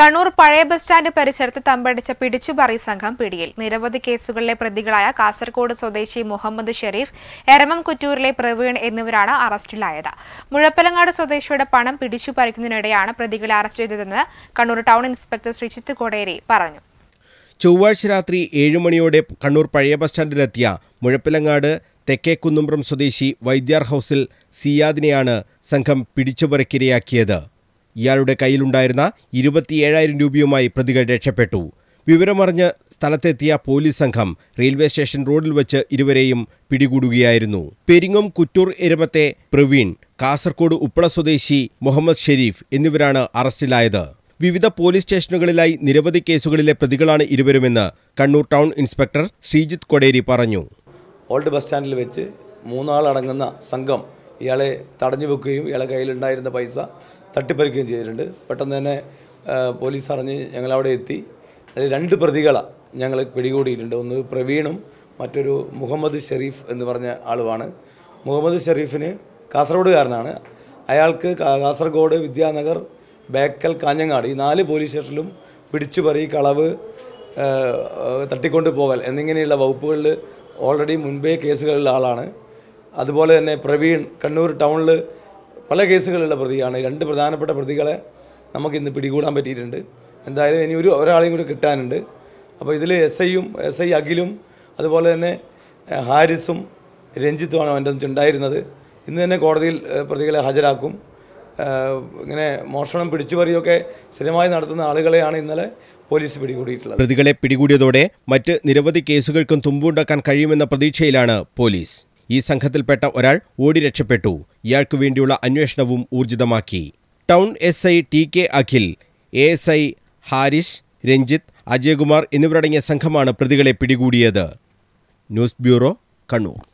കണ്ണൂർ പഴയ bus stand പരിസരത്ത് തമ്പടിച്ച പിടിച്ചുപറി സംഘം പിടിയിൽ നിരവധി കേസുകളിലെ പ്രതികളായ കാസർഗോഡ് സ്വദേശി മുഹമ്മദ് ഷെരീഫ് എരമം കുറ്റൂരിലെ പ്രവീൺ എന്നിവരാണ് അറസ്റ്റിലായത് മുഴപ്പലങ്ങാട് സ്വദേശിയുടെ പണം പിടിച്ചുപറിക്കുന്നതിനിടെയാണ് പ്രതികളെ അറസ്റ്റ് ചെയ്തതെന്ന് കണ്ണൂർ ടൗൺ ഇൻസ്പെക്ടർ ശ്രീജിത്ത് കോടേരി പറഞ്ഞു ചൊവ്വാഴ്ച രാത്രി ഏഴ് മണിയോടെ കണ്ണൂർ പഴയ ബസ് സ്റ്റാൻഡിലെത്തിയ മുഴപ്പിലങ്ങാട് തെക്കേ കുന്നുംബ്രം സ്വദേശി വൈദ്യാർ ഹൗസിൽ സിയാദിനെയാണ് സംഘം പിടിച്ചുപറിക്കിരയാക്കിയത് ഇയാളുടെ കയ്യിലുണ്ടായിരുന്ന ഇരുപത്തിയേഴായിരം രൂപയുമായി പ്രതികൾ രക്ഷപ്പെട്ടു വിവരമറിഞ്ഞ് സ്ഥലത്തെത്തിയ പോലീസ് സംഘം റെയിൽവേ സ്റ്റേഷൻ റോഡിൽ വെച്ച് ഇരുവരെയും പിടികൂടുകയായിരുന്നു പെരിങ്ങം കുറ്റൂർ എരമത്തെ പ്രവീൺ കാസർഗോഡ് ഉപ്പള സ്വദേശി മുഹമ്മദ് ഷെരീഫ് എന്നിവരാണ് അറസ്റ്റിലായത് വിവിധ പോലീസ് സ്റ്റേഷനുകളിലായി നിരവധി കേസുകളിലെ പ്രതികളാണ് ഇരുവരുമെന്ന് കണ്ണൂർ ടൗൺ ഇൻസ്പെക്ടർ ശ്രീജിത്ത് കൊടേരി പറഞ്ഞു ഓൾഡ് ബസ് സ്റ്റാൻഡിൽ വെച്ച് മൂന്നാളടങ്ങുന്ന സംഘം ഇയാളെ തടഞ്ഞു വെക്കുകയും ഇയാളെ കയ്യിലുണ്ടായിരുന്ന പൈസ തട്ടിപ്പറിക്കുകയും ചെയ്തിട്ടുണ്ട് പെട്ടെന്ന് തന്നെ ആ, പോലീസ് അറിഞ്ഞ് ഞങ്ങളവിടെ എത്തി അതിൽ രണ്ട് പ്രതികളെ ഞങ്ങൾ പിടികൂടിയിട്ടുണ്ട് ഒന്ന് പ്രവീണും മറ്റൊരു മുഹമ്മദ് ഷെരീഫ് എന്ന് പറഞ്ഞ ആളുമാണ് മുഹമ്മദ് ഷെരീഫിന് കാസർഗോഡുകാരനാണ് അയാൾക്ക് കാ- കാസർഗോഡ് വിദ്യാനഗർ ബേക്കൽ കാഞ്ഞങ്ങാട് ഈ നാല് പോലീസ് സ്റ്റേഷനിലും പിടിച്ചുപറി കളവ് ആ, തട്ടിക്കൊണ്ട് പോകൽ എന്നിങ്ങനെയുള്ള വകുപ്പുകളിൽ ഓൾറെഡി മുൻപേ കേസുകളുള്ള ആളാണ് അതുപോലെ തന്നെ പ്രവീൺ കണ്ണൂർ ടൗണിൽ പല കേസുകളുള്ള പ്രതിയാണ് രണ്ട് പ്രധാനപ്പെട്ട പ്രതികളെ നമുക്ക് ഇന്ന് പിടികൂടാൻ പറ്റിയിട്ടുണ്ട് എന്തായാലും ഇനി ഒരു ഒരാളെയും കൂടി കിട്ടാനുണ്ട് അപ്പോൾ ഇതിൽ എസ് ഐയും എസ് ഐ അഖിലും അതുപോലെ തന്നെ ഏഹ്, ഹാരിസും രഞ്ജിത്തുമാണ് അവൻ്റെ ഒന്നിച്ച് ഉണ്ടായിരുന്നത് ഇന്ന് തന്നെ കോടതിയിൽ ഏഹ്, പ്രതികളെ ഹാജരാക്കും ഏഹ്, ഇങ്ങനെ മോഷണം പിടിച്ചുപറിയൊക്കെ സ്ഥിരമായി നടത്തുന്ന ആളുകളെയാണ് ഇന്നലെ പോലീസ് പിടികൂടിയിട്ടുള്ളത് പ്രതികളെ പിടികൂടിയതോടെ മറ്റ് നിരവധി കേസുകൾക്കും തുമ്പുണ്ടാക്കാൻ കഴിയുമെന്ന പ്രതീക്ഷയിലാണ് പോലീസ് ഈ സംഘത്തിൽപ്പെട്ട ഒരാൾ ഓടി രക്ഷപ്പെട്ടു ഇയാൾക്കു വേണ്ടിയുള്ള അന്വേഷണവും ഊർജിതമാക്കി town S I T K Akhil A S I Harish Ranjith Ajayakumar എന്നിവരടങ്ങിയ സംഘമാണ് പ്രതികളെ പിടികൂടിയത് ന്യൂസ് ബ്യൂറോ കണ്ണൂർ